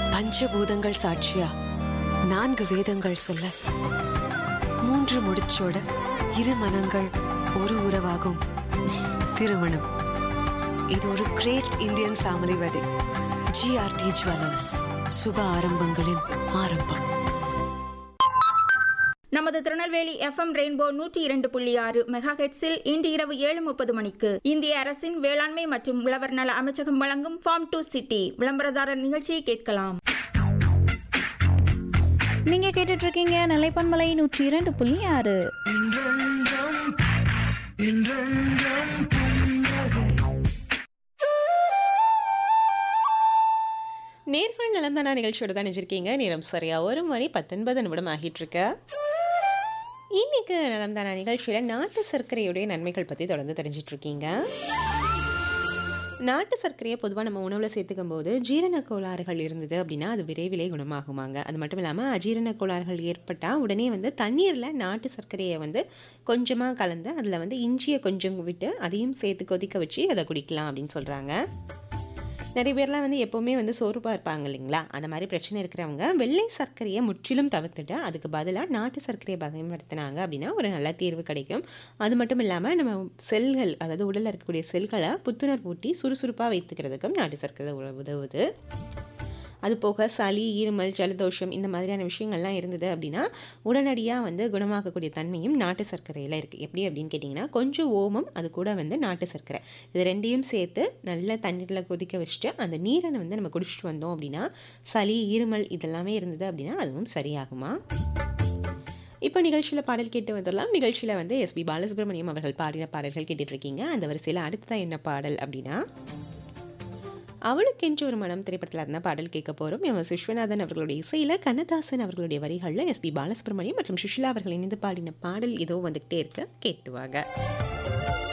பஞ்சபூதங்கள் சாட்சியா நான்கு வேதங்கள் சொல்ல மூன்று முடிச்சோட இரு மனங்கள் ஒரு உறவாகும் திருமணம் இது ஒரு great Indian family wedding GRT jewellers சுப ஆரம்பங்களின் ஆரம்பம் நமது திருநெல்வேலி எஃப்எம் ரெயின்போ நூற்றி இரண்டு புள்ளி ஆறு மெகா ஹெட்ஸில் இன்று இரவு ஏழு முப்பது மணிக்கு இந்திய அரசின் வேளாண்மை மற்றும் உழவர் நல அமைச்சகம் வழங்கும் ஃபார்ம் டு சிட்டி விளம்பரதாரர் நிகழ்ச்சியை கேட்கலாம் நீங்க கேட்டுட்டு இருக்கீங்க நிலைப்பன்மலை நூற்றி இரண்டு புள்ளி ஆறு நேர்கள் நலம்தானா நிகழ்ச்சியோட தான் நினைச்சிருக்கீங்க நேரம் சரியா ஒரு மணி பத்தொன்பது நிமிடம் ஆகிட்டு இருக்கு இன்னைக்கு நலம்தானா நிகழ்ச்சியில் நாட்டு சர்க்கரையுடைய நன்மைகள் பற்றி தொடர்ந்து தெரிஞ்சிட்டு இருக்கீங்க நாட்டு சர்க்கரையை பொதுவாக நம்ம உணவில் சேர்த்துக்கும் போது ஜீரண கோளாறுகள் இருந்தது அப்படின்னா அது விரைவிலே குணமாகுமாங்க அது மட்டும் இல்லாமல் அஜீரண கோளாறுகள் ஏற்பட்டால் உடனே வந்து தண்ணீரில் நாட்டு சர்க்கரையை வந்து கொஞ்சமாக கலந்து அதில் வந்து இஞ்சியை கொஞ்சம் விட்டு அதையும் சேர்த்து கொதிக்க வச்சு அதை குடிக்கலாம் அப்படின்னு சொல்கிறாங்க நிறைய பேர்லாம் வந்து எப்போவுமே வந்து சோர்வாக இருப்பாங்க இல்லைங்களா அந்த மாதிரி பிரச்சனை இருக்கிறவங்க வெள்ளை சர்க்கரையை முற்றிலும் தவிர்த்துட்டு அதுக்கு பதிலாக நாட்டு சர்க்கரையை பயன்படுத்தினாங்க அப்படின்னா ஒரு நல்ல தீர்வு கிடைக்கும் அது மட்டும் இல்லாமல் நம்ம செல்கள் அதாவது உடலில் இருக்கக்கூடிய செல்களை புத்துணர்வு ஊட்டி சுறுசுறுப்பாக வைத்துக்கிறதுக்கும் நாட்டு சர்க்கரை உ- உதவுது அது போக சளி இருமல் ஜலதோஷம் இந்த மாதிரியான விஷயங்கள்லாம் இருந்தது அப்படின்னா உடனடியாக வந்து குணமாக்கக்கூடிய தன்மையும் நாட்டு சர்க்கரையில் இருக்குது எப்படி அப்படின்னு கேட்டிங்கன்னா கொஞ்சம் ஓமம் அது கூட வந்து நாட்டு சர்க்கரை இது ரெண்டையும் சேர்த்து நல்ல தண்ணீரில் கொதிக்க வச்சுட்டு அந்த நீரை வந்து நம்ம குடிச்சிட்டு வந்தோம் அப்படின்னா சளி இருமல் இதெல்லாமே இருந்தது அப்படின்னா அதுவும் சரியாகுமா இப்போ நிகழ்ச்சியில் பாடல் கேட்டு வந்துடலாம் நிகழ்ச்சியில் வந்து எஸ்பி பாலசுப்ரமணியம் அவர்கள் பாடின பாடல்கள் கேட்டுட்டு இருக்கீங்க அந்த வரிசையில் அடுத்ததான் என்ன பாடல் அப்படின்னா அவளுக்கென்று ஒரு மனம் திரைப்படத்தில் இருந்த பாடல் கேட்க போகிறோம் எம் எஸ் விஸ்வநாதன் அவர்களுடைய இசையில் கண்ணதாசன் அவர்களுடைய வரிகளில் எஸ்பி பாலசுப்ரமணியம் மற்றும் சுஷிலா அவர்கள் இணைந்து பாடின பாடல் ஏதோ வந்துகிட்டே இருக்க கேட்டுவாங்க